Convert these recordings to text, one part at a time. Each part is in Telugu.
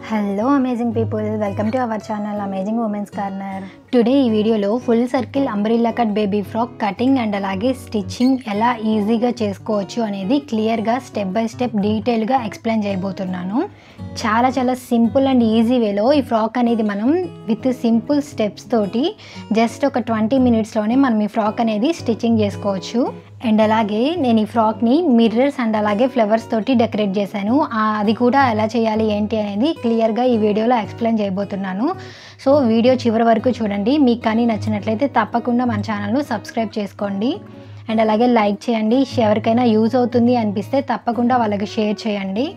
hello amazing people welcome to our channel amazing women's corner today ఈ వీడియోలో full circle umbrella cut baby frock cutting and అలాగే స్టిచ్చింగ్ ఎలా ఈజీగా చేసుకోవచ్చు అనేది క్లియర్గా స్టెప్ బై స్టెప్ డీటెయిల్గా ఎక్స్ప్లెయిన్ చేయబోతున్నాను చాలా చాలా సింపుల్ అండ్ ఈజీ వేలో ఈ ఫ్రాక్ అనేది మనం విత్ సింపుల్ స్టెప్స్ తోటి జస్ట్ ఒక ట్వంటీ మినిట్స్లోనే మనం ఈ ఫ్రాక్ అనేది స్టిచ్చింగ్ చేసుకోవచ్చు అండ్ అలాగే నేను ఈ ఫ్రాక్ని మిర్రర్స్ అండ్ అలాగే ఫ్లవర్స్ తోటి డెకరేట్ చేశాను ఆ, అది కూడా ఎలా చేయాలి ఏంటి అనేది క్లియర్గా ఈ వీడియోలో ఎక్స్ప్లెయిన్ చేయబోతున్నాను సో వీడియో చివరి వరకు చూడండి మీకు కానీ నచ్చినట్లయితే తప్పకుండా మన ఛానల్ను సబ్స్క్రైబ్ చేసుకోండి అండ్ అలాగే లైక్ చేయండి ఎవరికైనా యూజ్ అవుతుంది అనిపిస్తే తప్పకుండా వాళ్ళకి షేర్ చేయండి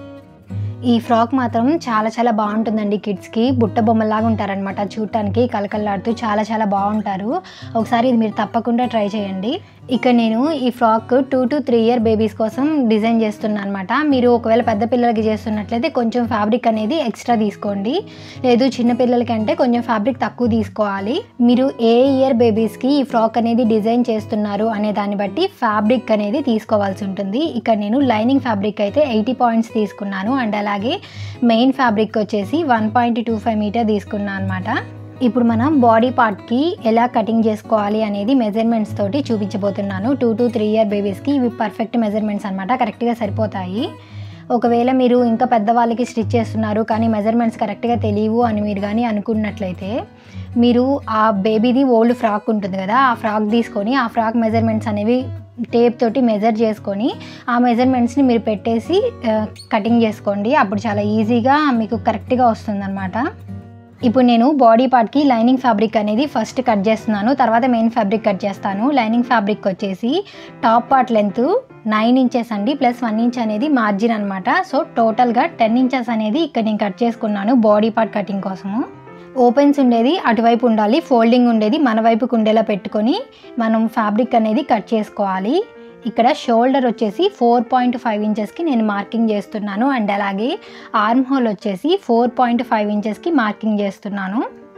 ఈ ఫ్రాక్ మాత్రం చాలా చాలా బాగుంటుందండి కిడ్స్కి బుట్ట బొమ్మలాగా ఉంటారనమాట చూడటానికి కలకల్లాడుతూ చాలా చాలా బాగుంటారు ఒకసారి ఇది మీరు తప్పకుండా ట్రై చేయండి ఇక్కడ నేను ఈ frock two to three year babies కోసం డిజైన్ చేస్తున్నాను అనమాట మీరు ఒకవేళ పెద్ద పిల్లలకి చేస్తున్నట్లయితే కొంచెం ఫ్యాబ్రిక్ అనేది ఎక్స్ట్రా తీసుకోండి లేదు చిన్న పిల్లలకి అంటే కొంచెం ఫ్యాబ్రిక్ తక్కువ తీసుకోవాలి మీరు ఏ ఇయర్ బేబీస్కి ఈ ఫ్రాక్ అనేది డిజైన్ చేస్తున్నారు అనే దాన్ని బట్టి ఫ్యాబ్రిక్ అనేది తీసుకోవాల్సి ఉంటుంది ఇక్కడ నేను లైనింగ్ ఫ్యాబ్రిక్ అయితే ఎయిటీ పాయింట్స్ తీసుకున్నాను అండ్ అలాగే మెయిన్ ఫ్యాబ్రిక్ వచ్చేసి one point two five metre తీసుకున్నాను అనమాట ఇప్పుడు మనం బాడీ పార్ట్కి ఎలా కటింగ్ చేసుకోవాలి అనేది మెజర్మెంట్స్ తోటి చూపించబోతున్నాను టూ టు త్రీ ఇయర్ బేబీస్కి ఇవి పర్ఫెక్ట్ మెజర్మెంట్స్ అనమాట కరెక్ట్గా సరిపోతాయి ఒకవేళ మీరు ఇంకా పెద్దవాళ్ళకి స్టిచ్ చేస్తున్నారు కానీ మెజర్మెంట్స్ కరెక్ట్గా తెలియవు అని మీరు కానీ అనుకున్నట్లయితే మీరు ఆ బేబీది ఓల్డ్ ఫ్రాక్ ఉంటుంది కదా ఆ ఫ్రాక్ తీసుకొని ఆ ఫ్రాక్ మెజర్మెంట్స్ అనేవి టేప్ తోటి మెజర్ చేసుకొని ఆ మెజర్మెంట్స్ని మీరు పెట్టేసి కటింగ్ చేసుకోండి అప్పుడు చాలా ఈజీగా మీకు కరెక్ట్గా వస్తుందన్నమాట ఇప్పుడు నేను బాడీ పార్ట్కి లైనింగ్ ఫ్యాబ్రిక్ అనేది ఫస్ట్ కట్ చేస్తున్నాను తర్వాత మెయిన్ ఫ్యాబ్రిక్ కట్ చేస్తాను లైనింగ్ ఫ్యాబ్రిక్ వచ్చేసి top part length nine inches అండి ప్లస్ వన్ ఇంచ్ అనేది మార్జిన్ అనమాట సో టోటల్గా టెన్ ఇంచెస్ అనేది ఇక్కడ నేను కట్ చేసుకున్నాను బాడీ పార్ట్ కటింగ్ కోసము ఓపెన్స్ ఉండేది అటువైపు ఉండాలి ఫోల్డింగ్ ఉండేది మన వైపుకు ఉండేలా పెట్టుకొని మనం ఫ్యాబ్రిక్ అనేది కట్ చేసుకోవాలి ఇక్కడ షోల్డర్ వచ్చేసి ఫోర్ పాయింట్ ఫైవ్ ఇంచెస్కి నేను మార్కింగ్ చేస్తున్నాను అండ్ అలాగే ఆర్మ్ హోల్ వచ్చేసి ఫోర్ పాయింట్ ఫైవ్ ఇంచెస్కి మార్కింగ్ చేస్తున్నాను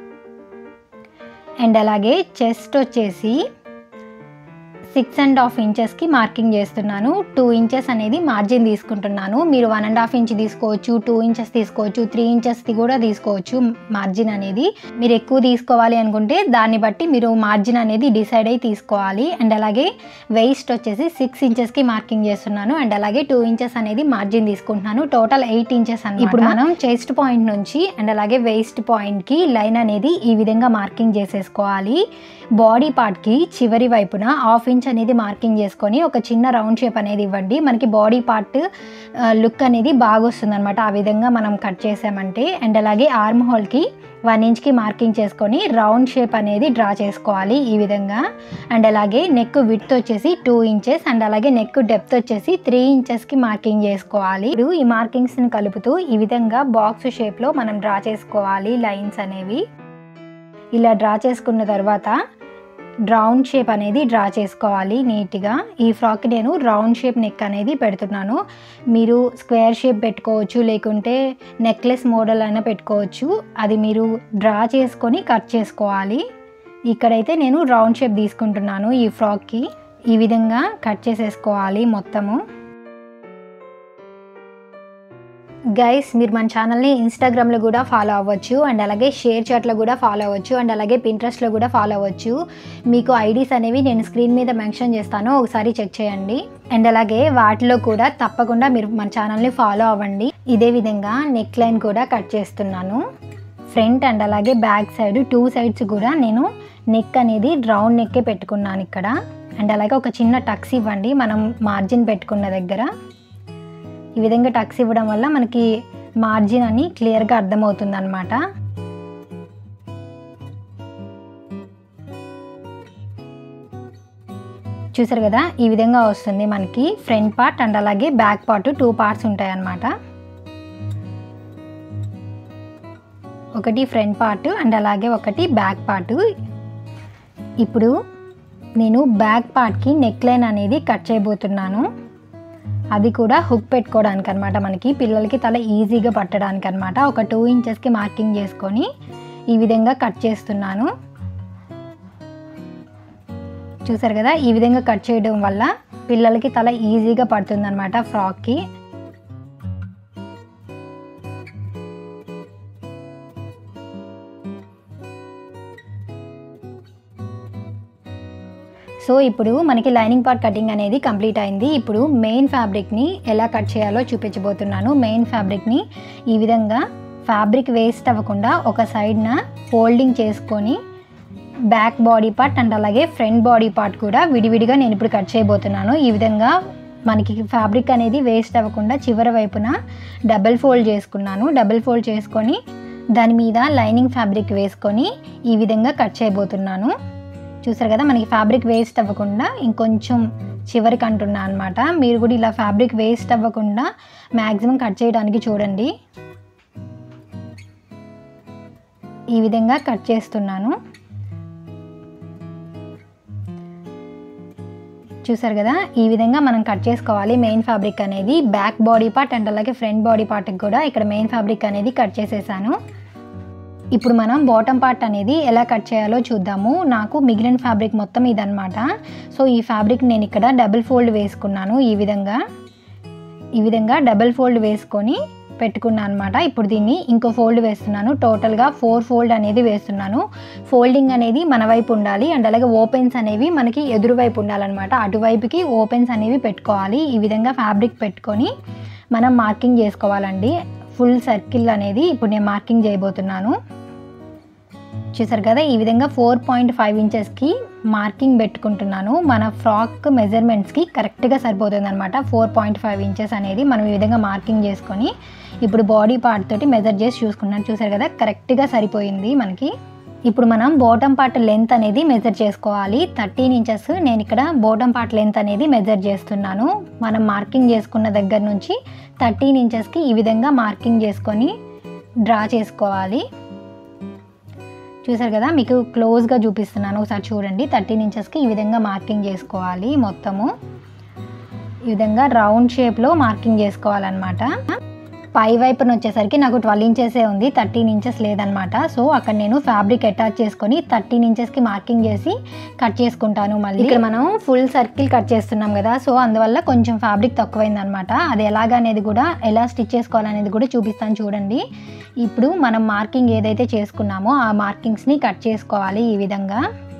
అండ్ అలాగే చెస్ట్ వచ్చేసి సిక్స్ అండ్ హాఫ్ ఇంచెస్కి మార్కింగ్ చేస్తున్నాను టూ ఇంచెస్ అనేది మార్జిన్ తీసుకుంటున్నాను మీరు వన్ అండ్ హాఫ్ ఇంచ్ తీసుకోవచ్చు టూ ఇంచెస్ తీసుకోవచ్చు త్రీ ఇంచెస్ది కూడా తీసుకోవచ్చు మార్జిన్ అనేది మీరు ఎక్కువ తీసుకోవాలి అనుకుంటే దాన్ని బట్టి మీరు మార్జిన్ అనేది డిసైడ్ అయ్యి తీసుకోవాలి అండ్ అలాగే వెయిస్ట్ వచ్చేసి సిక్స్ ఇంచెస్కి మార్కింగ్ చేస్తున్నాను అండ్ అలాగే టూ ఇంచెస్ అనేది మార్జిన్ తీసుకుంటున్నాను టోటల్ ఎయిట్ ఇంచెస్ అని ఇప్పుడు మనం చెస్ట్ పాయింట్ నుంచి అండ్ అలాగే వెయిస్ట్ పాయింట్కి లైన్ అనేది ఈ విధంగా మార్కింగ్ చేసేసుకోవాలి బాడీ పార్ట్కి చివరి వైపున హాఫ్ ఇంచ్ అనేది మార్కింగ్ చేసుకొని ఒక చిన్న రౌండ్ షేప్ అనేది ఇవ్వండి మనకి బాడీ పార్ట్ లుక్ అనేది బాగా వస్తుంది అనమాట ఆ విధంగా మనం కట్ చేసామంటే అండ్ అలాగే ఆర్మ్ హోల్కి వన్ ఇంచ్కి మార్కింగ్ చేసుకొని రౌండ్ షేప్ అనేది డ్రా చేసుకోవాలి ఈ విధంగా అండ్ అలాగే నెక్ విడ్త్ వచ్చేసి టూ ఇంచెస్ అండ్ అలాగే నెక్ డెప్త్ వచ్చేసి త్రీ ఇంచెస్కి మార్కింగ్ చేసుకోవాలి ఇప్పుడు ఈ మార్కింగ్స్ని కలుపుతూ ఈ విధంగా బాక్స్ షేప్లో మనం డ్రా చేసుకోవాలి లైన్స్ అనేవి ఇలా డ్రా చేసుకున్న తర్వాత రౌండ్ షేప్ అనేది డ్రా చేసుకోవాలి నీట్గా ఈ ఫ్రాక్ నేను రౌండ్ షేప్ నెక్ అనేది పెడుతున్నాను మీరు స్క్వేర్ షేప్ పెట్టుకోవచ్చు లేకుంటే నెక్లెస్ మోడల్ అయినా పెట్టుకోవచ్చు అది మీరు డ్రా చేసుకొని కట్ చేసుకోవాలి ఇక్కడైతే నేను రౌండ్ షేప్ తీసుకుంటున్నాను ఈ ఫ్రాక్కి ఈ విధంగా కట్ చేసేసుకోవాలి మొత్తము గైస్ మీరు మన ఛానల్ని ఇన్స్టాగ్రామ్లో కూడా ఫాలో అవ్వచ్చు అండ్ అలాగే షేర్ చాట్లో కూడా ఫాలో అవ్వచ్చు అండ్ అలాగే పింట్రెస్ట్లో కూడా ఫాలో అవ్వచ్చు మీకు ఐడీస్ అనేవి నేను స్క్రీన్ మీద మెన్షన్ చేస్తాను ఒకసారి చెక్ చేయండి అండ్ అలాగే వాటిలో కూడా తప్పకుండా మీరు మన ఛానల్ని ఫాలో అవ్వండి ఇదే విధంగా నెక్ లైన్ కూడా కట్ చేస్తున్నాను ఫ్రంట్ అండ్ అలాగే బ్యాక్ సైడ్ టూ సైడ్స్ కూడా నేను నెక్ అనేది రౌండ్ నెక్కే పెట్టుకున్నాను ఇక్కడ అండ్ అలాగే ఒక చిన్న టక్స్ ఇవ్వండి మనం మార్జిన్ పెట్టుకున్న దగ్గర ఈ విధంగా టక్స్ ఇవ్వడం వల్ల మనకి మార్జిన్ అని క్లియర్గా అర్థమవుతుంది అనమాట చూసారు కదా ఈ విధంగా వస్తుంది మనకి ఫ్రంట్ పార్ట్ అండ్ అలాగే బ్యాక్ పార్ట్ టూ పార్ట్స్ ఉంటాయి అన్నమాట ఒకటి ఫ్రంట్ పార్ట్ అండ్ అలాగే ఒకటి బ్యాక్ పార్ట్ ఇప్పుడు నేను బ్యాక్ పార్ట్కి నెక్ లైన్ అనేది కట్ చేయబోతున్నాను అది కూడా హుక్ పెట్టుకోవడానికి అనమాట మనకి పిల్లలకి తల ఈజీగా పట్టడానికి అనమాట ఒక టూ ఇంచెస్కి మార్కింగ్ చేసుకొని ఈ విధంగా కట్ చేస్తున్నాను చూసారు కదా ఈ విధంగా కట్ చేయడం వల్ల పిల్లలకి తల ఈజీగా పడుతుంది అనమాట ఫ్రాక్కి సో ఇప్పుడు మనకి లైనింగ్ పార్ట్ కటింగ్ అనేది కంప్లీట్ అయింది ఇప్పుడు మెయిన్ ఫ్యాబ్రిక్ని ఎలా కట్ చేయాలో చూపించబోతున్నాను మెయిన్ ఫ్యాబ్రిక్ని ఈ విధంగా ఫ్యాబ్రిక్ వేస్ట్ అవ్వకుండా ఒక సైడ్న ఫోల్డింగ్ చేసుకొని బ్యాక్ బాడీ పార్ట్ అండ్ అలాగే ఫ్రంట్ బాడీ పార్ట్ కూడా విడివిడిగా నేను ఇప్పుడు కట్ చేయబోతున్నాను ఈ విధంగా మనకి ఫ్యాబ్రిక్ అనేది వేస్ట్ అవ్వకుండా చివరి వైపున డబుల్ ఫోల్డ్ చేసుకున్నాను డబుల్ ఫోల్డ్ చేసుకొని దాని మీద లైనింగ్ ఫ్యాబ్రిక్ వేసుకొని ఈ విధంగా కట్ చేయబోతున్నాను చూసారు కదా మనకి ఫ్యాబ్రిక్ వేస్ట్ అవ్వకుండా ఇంకొంచెం చివరికి అంటున్నా అనమాట మీరు కూడా ఇలా ఫ్యాబ్రిక్ వేస్ట్ అవ్వకుండా మ్యాక్సిమం కట్ చేయడానికి చూడండి ఈ విధంగా కట్ చేస్తున్నాను చూసారు కదా ఈ విధంగా మనం కట్ చేసుకోవాలి మెయిన్ ఫ్యాబ్రిక్ అనేది బ్యాక్ బాడీ పార్ట్ అండ్ అలాగే ఫ్రంట్ బాడీ పార్ట్కి కూడా ఇక్కడ మెయిన్ ఫ్యాబ్రిక్ అనేది కట్ చేసేసాను ఇప్పుడు మనం బాటమ్ పార్ట్ అనేది ఎలా కట్ చేయాలో చూద్దాము నాకు మిగిలిన ఫ్యాబ్రిక్ మొత్తం ఇదనమాట సో ఈ ఫ్యాబ్రిక్ నేను ఇక్కడ డబుల్ ఫోల్డ్ వేసుకున్నాను ఈ విధంగా ఈ విధంగా డబుల్ ఫోల్డ్ వేసుకొని పెట్టుకున్నాను అనమాట ఇప్పుడు దీన్ని ఇంకో ఫోల్డ్ వేస్తున్నాను టోటల్గా ఫోర్ ఫోల్డ్ అనేది వేస్తున్నాను ఫోల్డింగ్ అనేది మన వైపు ఉండాలి అండ్ అలాగే ఓపెన్స్ అనేవి మనకి ఎదురు వైపు ఉండాలన్నమాట అటువైపుకి ఓపెన్స్ అనేవి పెట్టుకోవాలి ఈ విధంగా ఫ్యాబ్రిక్ పెట్టుకొని మనం మార్కింగ్ చేసుకోవాలండి ఫుల్ సర్కిల్ అనేది ఇప్పుడు నేను మార్కింగ్ చేయబోతున్నాను చూసారు కదా ఈ విధంగా ఫోర్ పాయింట్ ఫైవ్ ఇంచెస్కి మార్కింగ్ పెట్టుకుంటున్నాను మన ఫ్రాక్ మెజర్మెంట్స్కి కరెక్ట్గా సరిపోతుంది అనమాట ఫోర్ పాయింట్ ఫైవ్ ఇంచెస్ అనేది మనం ఈ విధంగా మార్కింగ్ చేసుకొని ఇప్పుడు బాడీ పార్ట్ తోటి మెజర్ చేసి చూసుకున్నాను చూసారు కదా కరెక్ట్గా సరిపోయింది మనకి ఇప్పుడు మనం బాటమ్ పార్ట్ లెంత్ అనేది మెజర్ చేసుకోవాలి థర్టీన్ ఇంచెస్ నేను ఇక్కడ బాటమ్ పార్ట్ లెంత్ అనేది మెజర్ చేస్తున్నాను మనం మార్కింగ్ చేసుకున్న దగ్గర నుంచి థర్టీన్ ఇంచెస్కి ఈ విధంగా మార్కింగ్ చేసుకొని డ్రా చేసుకోవాలి చూసారు కదా మీకు క్లోజ్గా చూపిస్తున్నాను ఒకసారి చూడండి థర్టీన్ ఇంచెస్కి ఈ విధంగా మార్కింగ్ చేసుకోవాలి మొత్తము ఈ విధంగా రౌండ్ షేప్లో మార్కింగ్ చేసుకోవాలన్నమాట పై వైపున వచ్చేసరికి నాకు ట్వెల్వ్ ఇంచెసే ఉంది థర్టీన్ ఇంచెస్ లేదనమాట సో అక్కడ నేను ఫ్యాబ్రిక్ అటాచ్ చేసుకొని థర్టీన్ ఇంచెస్కి మార్కింగ్ చేసి కట్ చేసుకుంటాను మళ్ళీ ఇక్కడ మనం ఫుల్ సర్కిల్ కట్ చేస్తున్నాం కదా సో అందువల్ల కొంచెం ఫ్యాబ్రిక్ తక్కువైంది అనమాట అది ఎలాగనేది కూడా ఎలా స్టిచ్ చేసుకోవాలనేది కూడా చూపిస్తాను చూడండి ఇప్పుడు మనం మార్కింగ్ ఏదైతే చేసుకున్నామో ఆ మార్కింగ్స్ని కట్ చేసుకోవాలి ఈ విధంగా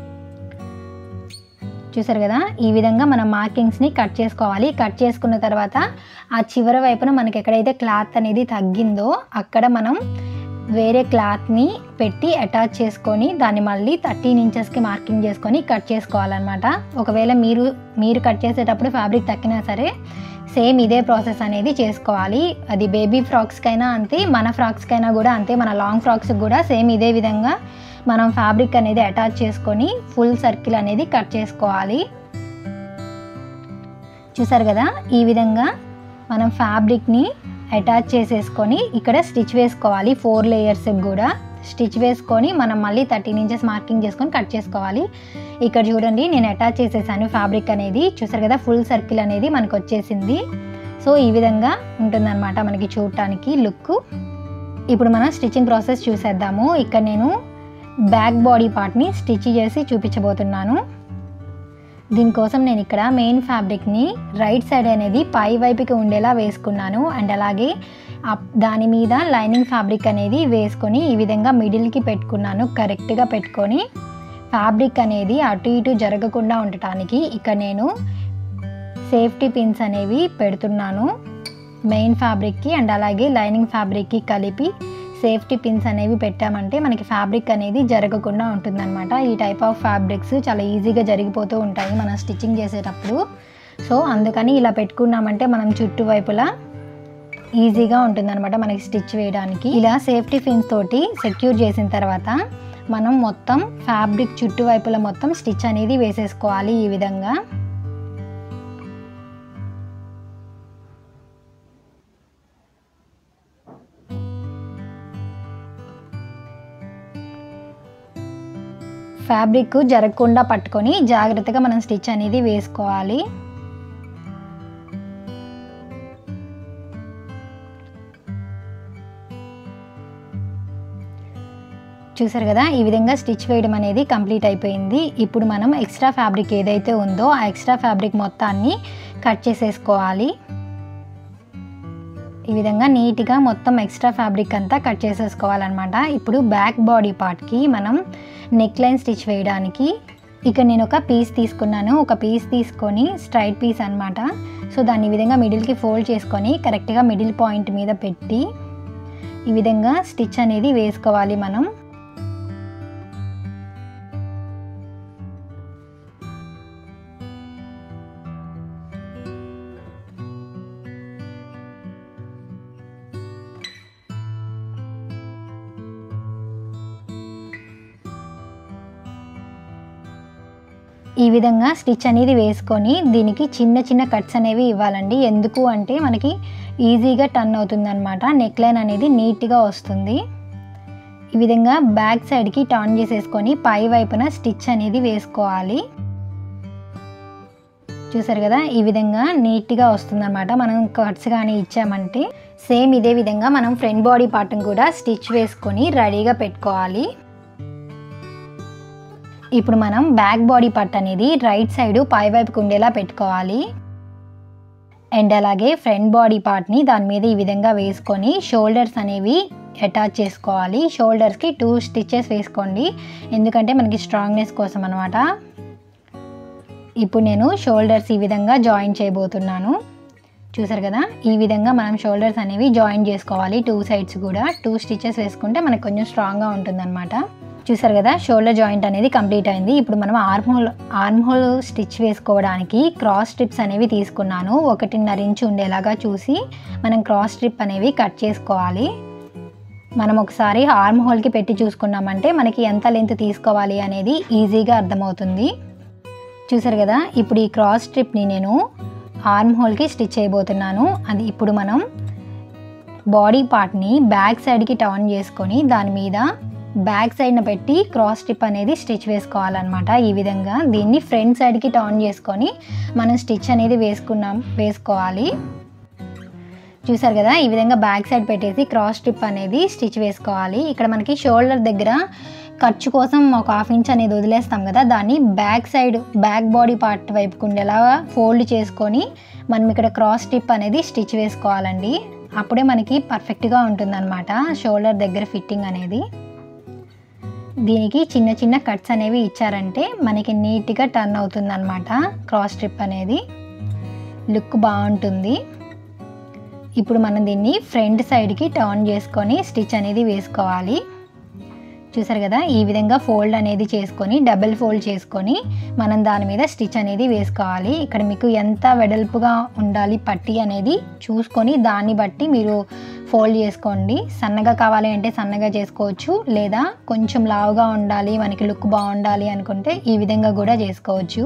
చూసారు కదా ఈ విధంగా మనం మార్కింగ్స్ని కట్ చేసుకోవాలి కట్ చేసుకున్న తర్వాత ఆ చివరి వైపున మనకి ఎక్కడైతే క్లాత్ అనేది తగ్గిందో అక్కడ మనం వేరే క్లాత్ని పెట్టి అటాచ్ చేసుకొని దాన్ని మళ్ళీ థర్టీన్ ఇంచెస్కి మార్కింగ్ చేసుకొని కట్ చేసుకోవాలన్నమాట ఒకవేళ మీరు మీరు కట్ చేసేటప్పుడు ఫ్యాబ్రిక్ తగ్గినా సరే సేమ్ ఇదే ప్రాసెస్ అనేది చేసుకోవాలి అది బేబీ ఫ్రాక్స్కైనా అంతే మన ఫ్రాక్స్కైనా కూడా అంతే మన లాంగ్ ఫ్రాక్స్కి కూడా సేమ్ ఇదే విధంగా మనం ఫ్యాబ్రిక్ అనేది అటాచ్ చేసుకొని ఫుల్ సర్కిల్ అనేది కట్ చేసుకోవాలి చూసారు కదా ఈ విధంగా మనం ఫ్యాబ్రిక్ని అటాచ్ చేసేసుకొని ఇక్కడ స్టిచ్ వేసుకోవాలి ఫోర్ లేయర్స్కి కూడా స్టిచ్ వేసుకొని మనం మళ్ళీ థర్టీన్ ఇంచెస్ మార్కింగ్ చేసుకొని కట్ చేసుకోవాలి ఇక్కడ చూడండి నేను అటాచ్ చేసేసాను ఫ్యాబ్రిక్ అనేది చూసారు కదా ఫుల్ సర్కిల్ అనేది మనకు వచ్చేసింది సో ఈ విధంగా ఉంటుందన్నమాట మనకి చూడటానికి లుక్ ఇప్పుడు మనం స్టిచ్చింగ్ ప్రాసెస్ చూసేద్దాము ఇక్కడ నేను బ్యాక్ బాడీ పార్ట్ని స్టిచ్ చేసి చూపించబోతున్నాను దీనికోసం నేను ఇక్కడ మెయిన్ ఫ్యాబ్రిక్ని రైట్ సైడ్ అనేది పై వైపుకి ఉండేలా వేసుకున్నాను అండ్ అలాగే అప్- దాని మీద లైనింగ్ ఫ్యాబ్రిక్ అనేది వేసుకొని ఈ విధంగా మిడిల్కి పెట్టుకున్నాను కరెక్ట్గా పెట్టుకొని ఫ్యాబ్రిక్ అనేది అటు ఇటు జరగకుండా ఉండటానికి ఇక్కడ నేను సేఫ్టీ పిన్స్ అనేవి పెడుతున్నాను మెయిన్ ఫ్యాబ్రిక్కి అండ్ అలాగే లైనింగ్ ఫ్యాబ్రిక్కి కలిపి సేఫ్టీ పిన్స్ అనేవి పెట్టామంటే మనకి ఫ్యాబ్రిక్ అనేది జరగకుండా ఉంటుందన్నమాట ఈ టైప్ ఆఫ్ ఫ్యాబ్రిక్స్ చాలా ఈజీగా జరిగిపోతూ ఉంటాయి మనం స్టిచ్చింగ్ చేసేటప్పుడు సో అందుకని ఇలా పెట్టుకున్నామంటే మనం చుట్టువైపులా ఈజీగా ఉంటుందన్నమాట మనకి స్టిచ్ వేయడానికి ఇలా సేఫ్టీ పిన్స్ తోటి సెక్యూర్ చేసిన తర్వాత మనం మొత్తం ఫ్యాబ్రిక్ చుట్టువైపుల మొత్తం స్టిచ్ అనేది వేసేసుకోవాలి ఈ విధంగా ఫ్యాబ్రిక్ జరగకుండా పట్టుకొని జాగ్రత్తగా మనం స్టిచ్ అనేది వేసుకోవాలి చూసారు కదా ఈ విధంగా స్టిచ్ వేయడం అనేది కంప్లీట్ అయిపోయింది ఇప్పుడు మనం ఎక్స్ట్రా ఫ్యాబ్రిక్ ఏదైతే ఉందో ఆ ఎక్స్ట్రా ఫ్యాబ్రిక్ మొత్తాన్ని కట్ చేసేసుకోవాలి ఈ విధంగా నీట్గా మొత్తం ఎక్స్ట్రా ఫ్యాబ్రిక్ అంతా కట్ చేసేసుకోవాలన్నమాట ఇప్పుడు బ్యాక్ బాడీ పార్ట్కి మనం నెక్ లైన్ స్టిచ్ వేయడానికి ఇక నేను ఒక పీస్ తీసుకున్నాను ఒక పీస్ తీసుకొని స్ట్రైట్ పీస్ అనమాట సో దాన్ని ఈ విధంగా మిడిల్కి ఫోల్డ్ చేసుకొని కరెక్ట్గా మిడిల్ పాయింట్ మీద పెట్టి ఈ విధంగా స్టిచ్ అనేది వేసుకోవాలి మనం ఈ విధంగా స్టిచ్ అనేది వేసుకొని దీనికి చిన్న చిన్న కట్స్ అనేవి ఇవ్వాలండి ఎందుకు అంటే మనకి ఈజీగా టర్న్ అవుతుంది అనమాట నెక్ లైన్ అనేది నీట్గా వస్తుంది ఈ విధంగా బ్యాక్ సైడ్కి టర్న్ చేసేసుకొని పై వైపున స్టిచ్ అనేది వేసుకోవాలి చూసారు కదా ఈ విధంగా నీట్గా వస్తుందన్నమాట మనం కట్స్ కానీ ఇచ్చామంటే సేమ్ ఇదే విధంగా మనం ఫ్రంట్ బాడీ పార్ట్ని కూడా స్టిచ్ వేసుకొని రెడీగా పెట్టుకోవాలి ఇప్పుడు మనం బ్యాక్ బాడీ పార్ట్ అనేది రైట్ సైడ్ పై వైపుకు ఉండేలా పెట్టుకోవాలి అండ్ అలాగే ఫ్రంట్ బాడీ పార్ట్ని దాని మీద ఈ విధంగా వేసుకొని షోల్డర్స్ అనేవి అటాచ్ చేసుకోవాలి షోల్డర్స్కి టూ స్టిచెస్ వేసుకోండి ఎందుకంటే మనకి స్ట్రాంగ్నెస్ కోసం అనమాట ఇప్పుడు నేను షోల్డర్స్ ఈ విధంగా జాయిన్ చేయబోతున్నాను చూసారు కదా ఈ విధంగా మనం షోల్డర్స్ అనేవి జాయిన్ చేసుకోవాలి టూ సైడ్స్ కూడా టూ స్టిచెస్ వేసుకుంటే మనకు కొంచెం స్ట్రాంగ్గా ఉంటుందన్నమాట చూసారు కదా షోల్డర్ జాయింట్ అనేది కంప్లీట్ అయింది ఇప్పుడు మనం arm hole arm hole stitch వేసుకోవడానికి క్రాస్ స్ట్రిప్స్ అనేవి తీసుకున్నాను ఒకటిన్నర ఇంచు ఉండేలాగా చూసి మనం క్రాస్ స్ట్రిప్ అనేవి కట్ చేసుకోవాలి మనం ఒకసారి ఆర్మ్ హోల్కి పెట్టి చూసుకున్నామంటే మనకి ఎంత లెంత్ తీసుకోవాలి అనేది ఈజీగా అర్థమవుతుంది చూసారు కదా ఇప్పుడు ఈ క్రాస్ స్ట్రిప్ని నేను ఆర్మ్ హోల్కి స్టిచ్ చేయబోతున్నాను అది ఇప్పుడు మనం బాడీ పార్ట్ని బ్యాక్ సైడ్కి టర్న్ చేసుకొని దాని మీద బ్యాక్ సైడ్న పెట్టి క్రాస్ స్ట్రిప్ అనేది స్టిచ్ వేసుకోవాలన్నమాట ఈ విధంగా దీన్ని ఫ్రంట్ సైడ్కి టర్న్ చేసుకొని మనం స్టిచ్ అనేది వేసుకున్నాం వేసుకోవాలి చూసారు కదా ఈ విధంగా బ్యాక్ సైడ్ పెట్టేసి క్రాస్ స్ట్రిప్ అనేది స్టిచ్ వేసుకోవాలి ఇక్కడ మనకి షోల్డర్ దగ్గర ఖర్చు కోసం ఒక హాఫ్ ఇంచ్ అనేది వదిలేస్తాం కదా దాన్ని back side back body part వైపుకు ఉండేలా ఫోల్డ్ చేసుకొని మనం ఇక్కడ క్రాస్ స్ట్రిప్ అనేది స్టిచ్ వేసుకోవాలండి అప్పుడే మనకి పర్ఫెక్ట్గా ఉంటుందన్నమాట షోల్డర్ దగ్గర ఫిట్టింగ్ అనేది దీనికి చిన్న చిన్న కట్స్ అనేవి ఇచ్చారంటే మనకి నీట్గా టర్న్ అవుతుందన్నమాట క్రాస్ స్ట్రిప్ అనేది లుక్ బాగుంటుంది ఇప్పుడు మనం దీన్ని ఫ్రంట్ సైడ్కి టర్న్ చేసుకొని స్టిచ్ అనేది వేసుకోవాలి చూసారు కదా ఈ విధంగా ఫోల్డ్ అనేది చేసుకొని డబుల్ ఫోల్డ్ చేసుకొని మనం దాని మీద స్టిచ్ అనేది వేసుకోవాలి ఇక్కడ మీకు ఎంత వెడల్పుగా ఉండాలి పట్టి అనేది చూసుకొని దాన్ని బట్టి మీరు ఫోల్డ్ చేసుకోండి సన్నగా కావాలి అంటే సన్నగా చేసుకోవచ్చు లేదా కొంచెం లావుగా ఉండాలి మనకి లుక్ బాగుండాలి అనుకుంటే ఈ విధంగా కూడా చేసుకోవచ్చు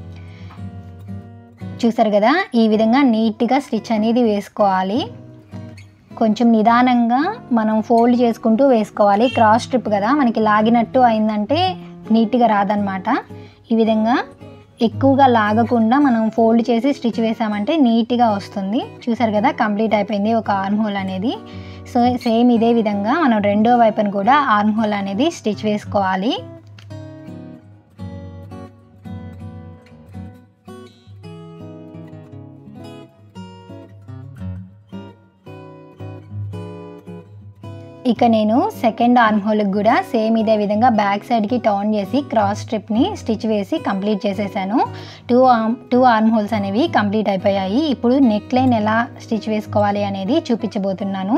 చూసారు కదా ఈ విధంగా నీట్గా స్టిచ్ అనేది వేసుకోవాలి కొంచెం నిదానంగా మనం ఫోల్డ్ చేసుకుంటూ వేసుకోవాలి క్రాస్ స్ట్రిప్ కదా మనకి లాగినట్టు అయిందంటే నీట్గా రాదనమాట ఈ విధంగా ఎక్కువగా లాగకుండా మనం ఫోల్డ్ చేసి స్టిచ్ వేసామంటే నీట్గా వస్తుంది చూసారు కదా కంప్లీట్ అయిపోయింది ఒక ఆర్మ్ హోల్ అనేది సో సేమ్ ఇదే విధంగా మనం రెండో వైపున కూడా ఆర్మ్ హోల్ అనేది స్టిచ్ వేసుకోవాలి ఇక నేను సెకండ్ ఆర్మ్ హోల్కి కూడా సేమ్ ఇదే విధంగా బ్యాక్ సైడ్కి టర్న్ చేసి క్రాస్ స్ట్రిప్ని స్టిచ్ వేసి కంప్లీట్ చేసేసాను two arm two arm holes అనేవి కంప్లీట్ అయిపోయాయి ఇప్పుడు నెక్ లైన్ ఎలా స్టిచ్ వేసుకోవాలి అనేది చూపించబోతున్నాను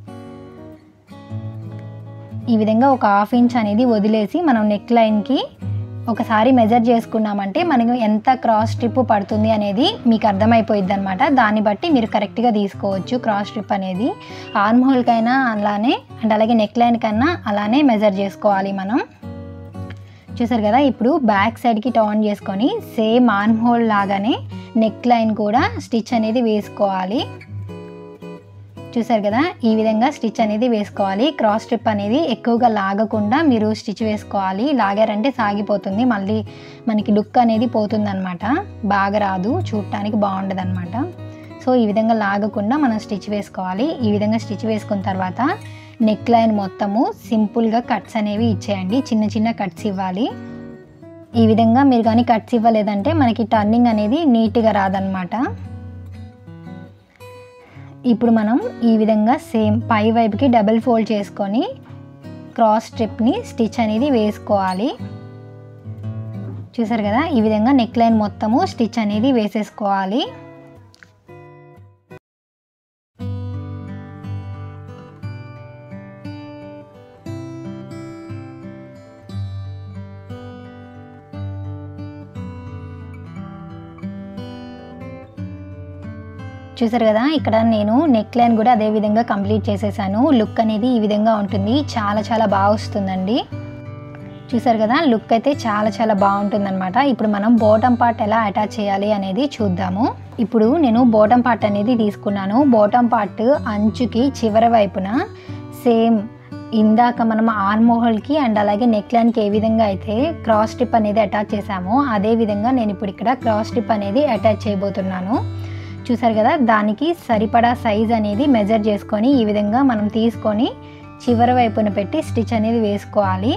ఈ విధంగా ఒక హాఫ్ ఇంచ్ అనేది వదిలేసి మనం నెక్ లైన్కి ఒకసారి మెజర్ చేసుకున్నామంటే మనకు ఎంత క్రాస్ స్ట్రిప్ పడుతుంది అనేది మీకు అర్థమైపోయిద్ది అనమాట దాన్ని బట్టి మీరు కరెక్ట్గా తీసుకోవచ్చు క్రాస్ స్ట్రిప్ అనేది ఆర్మ్ హోల్కైనా అలానే అండ్ అలాగే నెక్ లైన్ కన్నా అలానే మెజర్ చేసుకోవాలి మనం చూసారు కదా ఇప్పుడు బ్యాక్ సైడ్కి టర్న్ చేసుకొని సేమ్ ఆర్మ్ హోల్ లాగానే నెక్ లైన్ కూడా స్టిచ్ అనేది వేసుకోవాలి చూసారు కదా ఈ విధంగా స్టిచ్ అనేది వేసుకోవాలి క్రాస్ స్ట్రిప్ అనేది ఎక్కువగా లాగకుండా మీరు స్టిచ్ వేసుకోవాలి లాగారంటే సాగిపోతుంది మళ్ళీ మనకి లుక్ అనేది పోతుందన్నమాట బాగా రాదు చూడటానికి బాగుండదు అనమాట సో ఈ విధంగా లాగకుండా మనం స్టిచ్ వేసుకోవాలి ఈ విధంగా స్టిచ్ వేసుకున్న తర్వాత నెక్ లైన్ మొత్తము సింపుల్గా కట్స్ అనేవి ఇచ్చేయండి చిన్న చిన్న కట్స్ ఇవ్వాలి ఈ విధంగా మీరు కానీ కట్స్ ఇవ్వలేదంటే మనకి టర్నింగ్ అనేది నీట్గా రాదనమాట ఇప్పుడు మనం ఈ విధంగా సేమ్ పై వైపుకి డబుల్ ఫోల్డ్ చేసుకొని క్రాస్ స్ట్రిప్ని స్టిచ్ అనేది వేసుకోవాలి చూసారు కదా ఈ విధంగా నెక్ లైన్ మొత్తము స్టిచ్ అనేది వేసేసుకోవాలి చూసారు కదా ఇక్కడ నేను నెక్ లైన్ కూడా అదే విధంగా కంప్లీట్ చేసేసాను లుక్ అనేది ఈ విధంగా ఉంటుంది చాలా చాలా బాగా వస్తుందండి చూసారు కదా లుక్ అయితే చాలా చాలా బాగుంటుంది అనమాట ఇప్పుడు మనం బాటమ్ పార్ట్ ఎలా అటాచ్ చేయాలి అనేది చూద్దాము ఇప్పుడు నేను బాటమ్ పార్ట్ అనేది తీసుకున్నాను బాటమ్ పార్ట్ అంచుకి చివరి వైపున సేమ్ ఇందాక మనం ఆర్మోహల్కి అండ్ అలాగే నెక్ లైన్కి ఏ విధంగా అయితే క్రాస్ స్ట్రిప్ అనేది అటాచ్ చేసామో అదే విధంగా నేను ఇప్పుడు ఇక్కడ క్రాస్ స్ట్రిప్ అనేది అటాచ్ చేయబోతున్నాను చూసారు కదా దానికి సరిపడా సైజ్ అనేది మెజర్ చేసుకొని ఈ విధంగా మనం తీసుకొని చివరి వైపున పెట్టి స్టిచ్ అనేది వేసుకోవాలి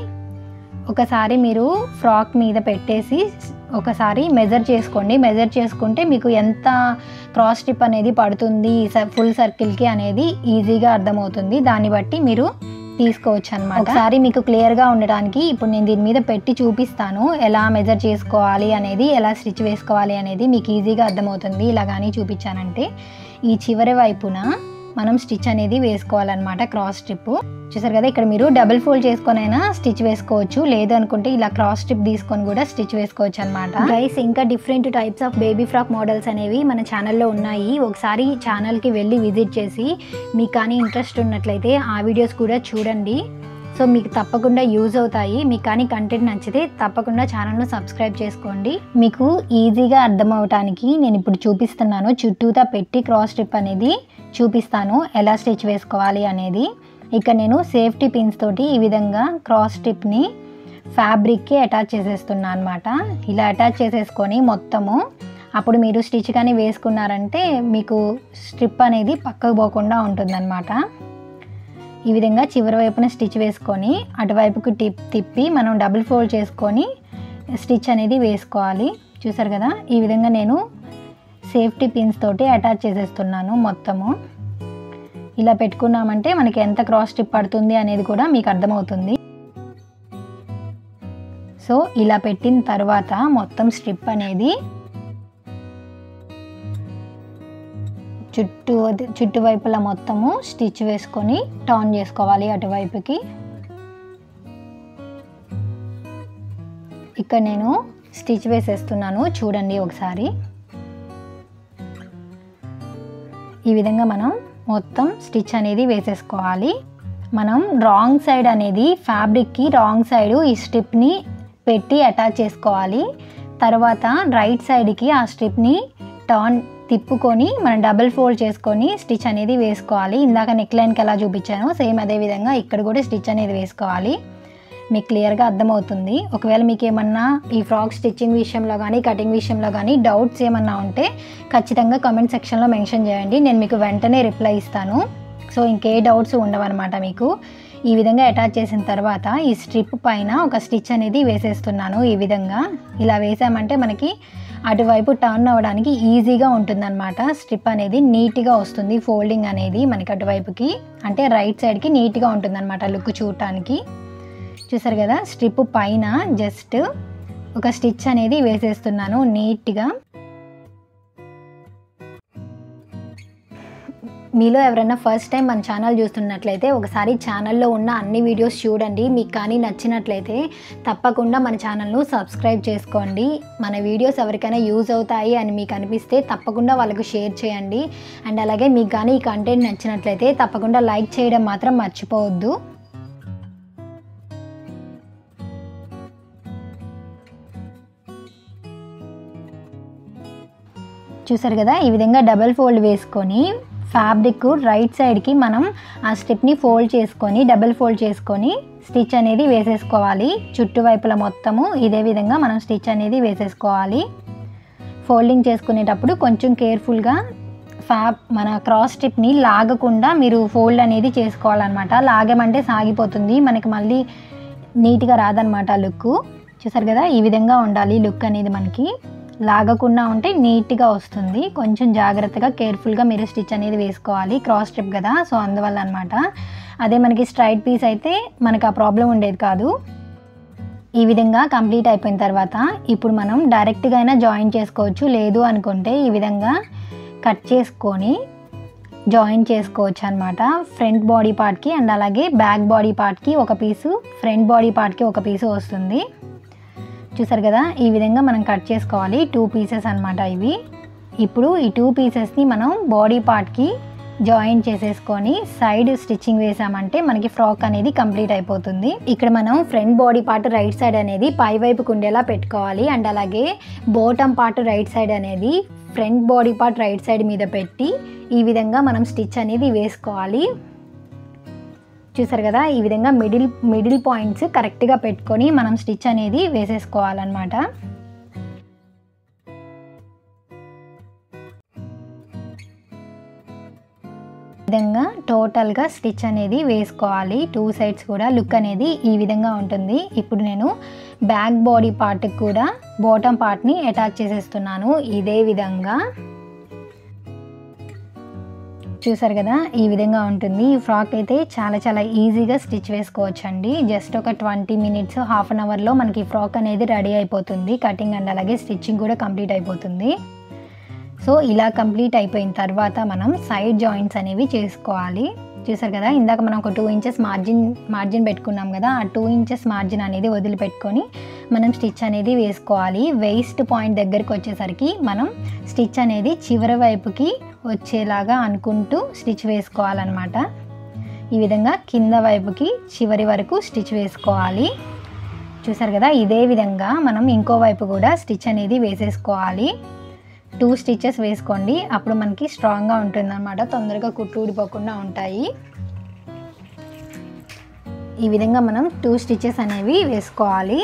ఒకసారి మీరు ఫ్రాక్ మీద పెట్టేసి ఒకసారి మెజర్ చేసుకోండి మెజర్ చేసుకుంటే మీకు ఎంత క్రాస్ స్ట్రిప్ అనేది పడుతుంది ఫుల్ సర్కిల్కి అనేది ఈజీగా అర్థమవుతుంది దాన్ని బట్టి మీరు తీసుకోవచ్చు అనమాట ఒకసారి మీకు క్లియర్గా ఉండడానికి ఇప్పుడు నేను దీని మీద పెట్టి చూపిస్తాను ఎలా మెజర్ చేసుకోవాలి అనేది ఎలా స్టిచ్ వేసుకోవాలి అనేది మీకు ఈజీగా అర్థమవుతుంది ఇలా కానీ చూపించానంటే ఈ చివరి వైపున మనం స్టిచ్ అనేది వేసుకోవాలన్నమాట క్రాస్ స్ట్రిప్ చూసారు కదా ఇక్కడ మీరు డబుల్ ఫోల్డ్ చేసుకొని అయినా స్టిచ్ వేసుకోవచ్చు లేదు అనుకుంటే ఇలా క్రాస్ స్ట్రిప్ తీసుకొని కూడా స్టిచ్ వేసుకోవచ్చు అనమాట గైస్ ఇంకా different types of baby frock models అనేవి మన ఛానల్లో ఉన్నాయి ఒకసారి ఛానల్కి వెళ్ళి విజిట్ చేసి మీకు కానీ ఇంట్రెస్ట్ ఉన్నట్లయితే ఆ వీడియోస్ కూడా చూడండి సో మీకు తప్పకుండా యూజ్ అవుతాయి మీకు కానీ కంటెంట్ నచ్చితే తప్పకుండా ఛానల్ను సబ్స్క్రైబ్ చేసుకోండి మీకు ఈజీగా అర్థం అవటానికి నేను ఇప్పుడు చూపిస్తున్నాను చుట్టూతా పెట్టి క్రాస్ స్ట్రిప్ అనేది చూపిస్తాను ఎలా స్టిచ్ వేసుకోవాలి అనేది ఇక్కడ నేను సేఫ్టీ పిన్స్ తోటి ఈ విధంగా క్రాస్ స్ట్రిప్ని ఫ్యాబ్రిక్కి అటాచ్ చేసేస్తున్నాను అనమాట ఇలా అటాచ్ చేసేసుకొని మొత్తము అప్పుడు మీరు స్టిచ్ కానీ వేసుకున్నారంటే మీకు స్ట్రిప్ అనేది పక్కకు పోకుండా ఉంటుందన్నమాట ఈ విధంగా చివరి వైపున స్టిచ్ వేసుకొని అటువైపుకి టిప్ తిప్పి మనం డబుల్ ఫోల్డ్ చేసుకొని స్టిచ్ అనేది వేసుకోవాలి చూసారు కదా ఈ విధంగా నేను సేఫ్టీ పిన్స్ తోటి అటాచ్ చేసేస్తున్నాను మొత్తము ఇలా పెట్టుకున్నామంటే మనకి ఎంత క్రాస్ స్ట్రిప్ పడుతుంది అనేది కూడా మీకు అర్థమవుతుంది సో ఇలా పెట్టిన తర్వాత మొత్తం స్ట్రిప్ అనేది చుట్టూ చుట్టువైపులా మొత్తము స్టిచ్ వేసుకొని టర్న్ చేసుకోవాలి అటువైపుకి ఇక్కడ నేను స్టిచ్ వేసేస్తున్నాను చూడండి ఒకసారి ఈ విధంగా మనం మొత్తం స్టిచ్ అనేది వేసేసుకోవాలి మనం రాంగ్ సైడ్ అనేది ఫ్యాబ్రిక్కి రాంగ్ సైడ్ ఈ స్ట్రిప్ని పెట్టి అటాచ్ చేసుకోవాలి తర్వాత రైట్ సైడ్కి ఆ స్ట్రిప్ని టర్న్ తిప్పుకొని మనం డబుల్ ఫోల్డ్ చేసుకొని స్టిచ్ అనేది వేసుకోవాలి ఇందాక నెక్ లైన్కి ఎలా చూపించానో సేమ్ అదే విధంగా ఇక్కడ కూడా స్టిచ్ అనేది వేసుకోవాలి మీకు క్లియర్గా అర్థమవుతుంది ఒకవేళ మీకు ఏమన్నా ఈ ఫ్రాక్ స్టిచ్చింగ్ విషయంలో కానీ కటింగ్ విషయంలో కానీ డౌట్స్ ఏమన్నా ఉంటే ఖచ్చితంగా కామెంట్ సెక్షన్లో మెన్షన్ చేయండి నేను మీకు వెంటనే రిప్లై ఇస్తాను సో ఇంకే డౌట్స్ ఉండవన్నమాట మీకు ఈ విధంగా అటాచ్ చేసిన తర్వాత ఈ స్ట్రిప్ పైన ఒక స్టిచ్ అనేది వేసేస్తున్నాను ఈ విధంగా ఇలా వేసామంటే మనకి అటువైపు టర్న్ అవ్వడానికి ఈజీగా ఉంటుందన్నమాట స్ట్రిప్ అనేది నీట్గా వస్తుంది ఫోల్డింగ్ అనేది మనకి అటువైపుకి అంటే రైట్ సైడ్కి నీట్గా ఉంటుందన్నమాట లుక్ చూడటానికి చూసారు కదా స్ట్రిప్ పైన జస్ట్ ఒక స్టిచ్ అనేది వేసేస్తున్నాను నీట్గా మీలో ఎవరైనా ఫస్ట్ టైం మన ఛానల్ చూస్తున్నట్లయితే ఒకసారి ఛానల్లో ఉన్న అన్ని వీడియోస్ చూడండి మీకు కానీ నచ్చినట్లయితే తప్పకుండా మన ఛానల్ను సబ్స్క్రైబ్ చేసుకోండి మన వీడియోస్ ఎవరికైనా యూజ్ అవుతాయి అని మీకు అనిపిస్తే తప్పకుండా వాళ్ళకు షేర్ చేయండి అండ్ అలాగే మీకు కానీ ఈ కంటెంట్ నచ్చినట్లయితే తప్పకుండా లైక్ చేయడం మాత్రం మర్చిపోవద్దు చూసారు కదా ఈ విధంగా డబల్ ఫోల్డ్ వేసుకొని ఫ్యాబ్రిక్ రైట్ సైడ్కి మనం ఆ స్ట్రిప్ని ఫోల్డ్ చేసుకొని డబుల్ ఫోల్డ్ చేసుకొని స్టిచ్ అనేది వేసేసుకోవాలి చుట్టువైపుల మొత్తము ఇదే విధంగా మనం స్టిచ్ అనేది వేసేసుకోవాలి ఫోల్డింగ్ చేసుకునేటప్పుడు కొంచెం కేర్ఫుల్గా ఫ్యాబ్ మన క్రాస్ స్ట్రిప్ని లాగకుండా మీరు ఫోల్డ్ అనేది చేసుకోవాలన్నమాట లాగమంటే సాగిపోతుంది మనకి మళ్ళీ నీట్గా రాదనమాట లుక్ చూసారు కదా ఈ విధంగా ఉండాలి లుక్ అనేది మనకి లాగకుండా ఉంటే నీట్గా వస్తుంది కొంచెం జాగ్రత్తగా కేర్ఫుల్గా మీరు స్టిచ్ అనేది వేసుకోవాలి క్రాస్ స్ట్రిప్ కదా సో అందువల్ల అనమాట అదే మనకి స్ట్రైట్ పీస్ అయితే మనకి ఆ ప్రాబ్లం ఉండేది కాదు ఈ విధంగా కంప్లీట్ అయిపోయిన తర్వాత ఇప్పుడు మనం డైరెక్ట్గా అయినా జాయిన్ చేసుకోవచ్చు లేదు అనుకుంటే ఈ విధంగా కట్ చేసుకొని జాయిన్ చేసుకోవచ్చు అనమాట ఫ్రంట్ బాడీ పార్ట్కి అండ్ అలాగే బ్యాక్ బాడీ పార్ట్కి ఒక పీసు ఫ్రంట్ బాడీ పార్ట్కి ఒక పీసు వస్తుంది చూసారు కదా ఈ విధంగా మనం కట్ చేసుకోవాలి టూ పీసెస్ అనమాట ఇవి ఇప్పుడు ఈ టూ పీసెస్ని మనం బాడీ పార్ట్కి జాయిన్ చేసేసుకొని సైడ్ స్టిచ్చింగ్ వేసామంటే మనకి ఫ్రాక్ అనేది కంప్లీట్ అయిపోతుంది ఇక్కడ మనం front body part right side అనేది పై వైపుకు ఉండేలా పెట్టుకోవాలి అండ్ అలాగే బోటమ్ పార్ట్ రైట్ సైడ్ అనేది front body part right side మీద పెట్టి ఈ విధంగా మనం స్టిచ్ అనేది వేసుకోవాలి చూసారు కదా ఈ విధంగా మిడిల్ మిడిల్ పాయింట్స్ కరెక్ట్గా పెట్టుకొని మనం స్టిచ్ అనేది వేసేసుకోవాలన్నమాట విధంగా టోటల్గా స్టిచ్ అనేది వేసుకోవాలి టూ సైడ్స్ కూడా లుక్ అనేది ఈ విధంగా ఉంటుంది ఇప్పుడు నేను బ్యాక్ బాడీ పార్ట్కి కూడా బాటమ్ పార్ట్ని అటాచ్ చేసేస్తున్నాను ఇదే విధంగా చూసారు కదా ఈ విధంగా ఉంటుంది ఈ ఫ్రాక్ అయితే చాలా చాలా ఈజీగా స్టిచ్ వేసుకోవచ్చు అండి జస్ట్ ఒక ట్వంటీ మినిట్స్ హాఫ్ అన్ అవర్లో మనకి ఫ్రాక్ అనేది రెడీ అయిపోతుంది కటింగ్ అండ్ అలాగే స్టిచ్చింగ్ కూడా కంప్లీట్ అయిపోతుంది సో ఇలా కంప్లీట్ అయిపోయిన తర్వాత మనం సైడ్ జాయింట్స్ అనేవి చేసుకోవాలి చూసారు కదా ఇందాక మనం ఒక టూ ఇంచెస్ మార్జిన్ మార్జిన్ పెట్టుకున్నాం కదా ఆ టూ ఇంచెస్ మార్జిన్ అనేది వదిలిపెట్టుకొని మనం స్టిచ్ అనేది వేసుకోవాలి వేస్ట్ పాయింట్ దగ్గరికి వచ్చేసరికి మనం స్టిచ్ అనేది చివరి వైపుకి వచ్చేలాగా అనుకుంటూ స్టిచ్ వేసుకోవాలన్నమాట ఈ విధంగా కింద వైపుకి చివరి వరకు స్టిచ్ వేసుకోవాలి చూసారు కదా ఇదే విధంగా మనం ఇంకో వైపు కూడా స్టిచ్ అనేది వేసేసుకోవాలి టూ స్టిచెస్ వేసుకోండి అప్పుడు మనకి స్ట్రాంగ్గా ఉంటుందన్నమాట తొందరగా కుట్టు ఊడిపోకుండా ఉంటాయి ఈ విధంగా మనం టూ స్టిచెస్ అనేవి వేసుకోవాలి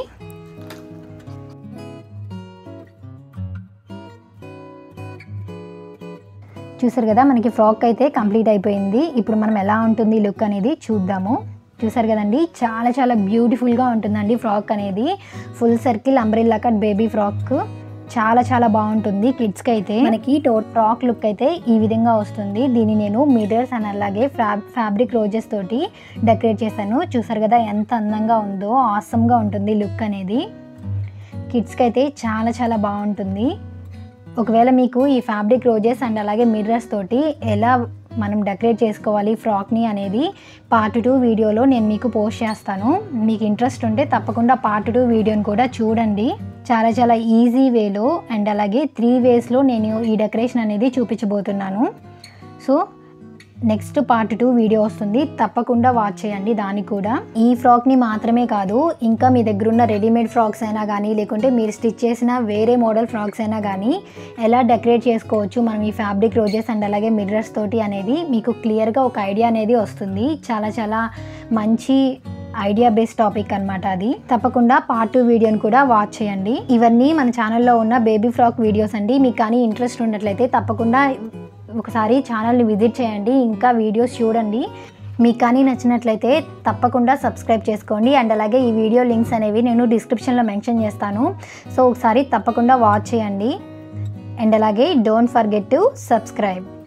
చూసారు కదా మనకి ఫ్రాక్ అయితే కంప్లీట్ అయిపోయింది ఇప్పుడు మనం ఎలా ఉంటుంది లుక్ అనేది చూద్దాము చూసారు కదండి చాలా చాలా బ్యూటిఫుల్గా ఉంటుందండి ఫ్రాక్ అనేది full circle umbrella cut baby frock చాలా చాలా బాగుంటుంది కిడ్స్కి అయితే మనకి టో ఫ్రాక్ లుక్ అయితే ఈ విధంగా వస్తుంది దీన్ని నేను మిరర్స్ అండ్ అలాగే ఫ్యాబ్ ఫ్యాబ్రిక్ రోజెస్ తోటి డెకరేట్ చేశాను చూసారు కదా ఎంత అందంగా ఉందో ఆసమ్గా ఉంటుంది లుక్ అనేది కిడ్స్కి అయితే చాలా చాలా బాగుంటుంది ఒకవేళ మీకు ఈ ఫ్యాబ్రిక్ రోజెస్ అండ్ అలాగే మిర్రర్స్ తోటి ఎలా మనం డెకరేట్ చేసుకోవాలి ఫ్రాక్ని అనేది పార్ట్ టూ వీడియోలో నేను మీకు పోస్ట్ చేస్తాను మీకు ఇంట్రెస్ట్ ఉంటే తప్పకుండా పార్ట్ టూ వీడియోని కూడా చూడండి చాలా చాలా ఈజీ వేలో అండ్ అలాగే త్రీ వేస్లో నేను ఈ డెకరేషన్ అనేది చూపించబోతున్నాను so next part two video వస్తుంది తప్పకుండా వాచ్ చేయండి దాన్ని కూడా ఈ ఫ్రాక్ని మాత్రమే కాదు ఇంకా మీ దగ్గర ఉన్న రెడీమేడ్ ఫ్రాక్స్ అయినా కానీ లేకుంటే మీరు స్టిచ్ చేసిన వేరే మోడల్ ఫ్రాక్స్ అయినా కానీ ఎలా డెకరేట్ చేసుకోవచ్చు మనం ఈ ఫ్యాబ్రిక్ రోజెస్ అండ్ అలాగే మిర్రర్స్ తోటి అనేది మీకు క్లియర్గా ఒక ఐడియా అనేది వస్తుంది చాలా చాలా మంచి ఐడియా బేస్డ్ టాపిక్ అనమాట అది తప్పకుండా పార్ట్ టూ వీడియోని కూడా వాచ్ చేయండి ఇవన్నీ మన ఛానల్లో ఉన్న బేబీ ఫ్రాక్ వీడియోస్ అండి మీకు కానీ ఇంట్రెస్ట్ ఉన్నట్లయితే తప్పకుండా ఒకసారి ఛానల్ని విజిట్ చేయండి ఇంకా వీడియోస్ చూడండి మీకు కానీ నచ్చినట్లయితే తప్పకుండా సబ్స్క్రైబ్ చేసుకోండి అండ్ అలాగే ఈ వీడియో లింక్స్ అనేవి నేను డిస్క్రిప్షన్లో మెన్షన్ చేస్తాను సో ఒకసారి తప్పకుండా వాచ్ చేయండి అండ్ అలాగే డోంట్ ఫర్గెట్ టు సబ్స్క్రైబ్